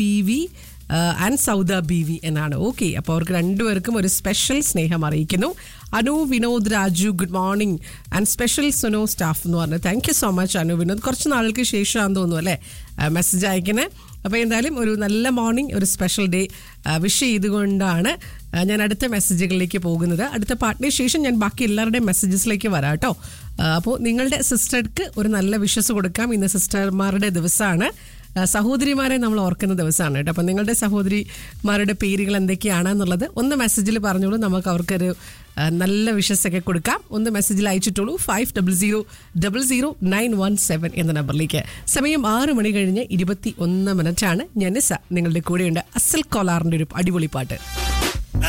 B V and Souda B V എന്നാണ് okay അപ്പോൾ അവർക്ക് രണ്ടുപേർക്കും ഒരു സ്പെഷ്യൽ സ്നേഹം അറിയിക്കുന്നു Anu Vinod Raju good morning and special സുനോ സ്റ്റാഫ് എന്ന് പറഞ്ഞു thank you so much Anu Vinod കുറച്ച് നാളുകൾക്ക് ശേഷമാണെന്ന് തോന്നുന്നു അല്ലേ മെസ്സേജ് അയക്കുന്നത് അപ്പോൾ എന്തായാലും ഒരു നല്ല മോർണിംഗ് ഒരു സ്പെഷ്യൽ ഡേ വിഷ് ചെയ്തുകൊണ്ടാണ് ആ, ഞാൻ അടുത്ത മെസ്സേജുകളിലേക്ക് പോകുന്നത് അടുത്ത പാട്ടിന് ശേഷം ഞാൻ ബാക്കി എല്ലാവരുടെയും മെസ്സേജസിലേക്ക് വരാം കേട്ടോ അപ്പോൾ നിങ്ങളുടെ സിസ്റ്റർക്ക് ഒരു നല്ല വിഷസ് കൊടുക്കാം ഇന്ന് സിസ്റ്റർമാരുടെ ദിവസമാണ് ആ, സഹോദരിമാരെ നമ്മൾ ഓർക്കുന്ന ദിവസമാണ് കേട്ടോ അപ്പം നിങ്ങളുടെ സഹോദരിമാരുടെ പേരുകൾ എന്തൊക്കെയാണെന്നുള്ളത് ഒന്ന് മെസ്സേജിൽ പറഞ്ഞോളൂ നമുക്ക് അവർക്കൊരു ആ, നല്ല വിഷസ് ഒക്കെ കൊടുക്കാം ഒന്ന് മെസ്സേജിൽ അയച്ചിട്ടുള്ളൂ five double zero double zero nine one seven എന്ന നമ്പറിലേക്ക് സമയം ആറ് മണി കഴിഞ്ഞ് ഇരുപത്തി ഒന്ന് മിനിറ്റാണ് ഞാൻ നിസ നിങ്ങളുടെ കൂടെയുണ്ട് അസൽ കോലാറിൻ്റെ ഒരു അടിപൊളി പാട്ട്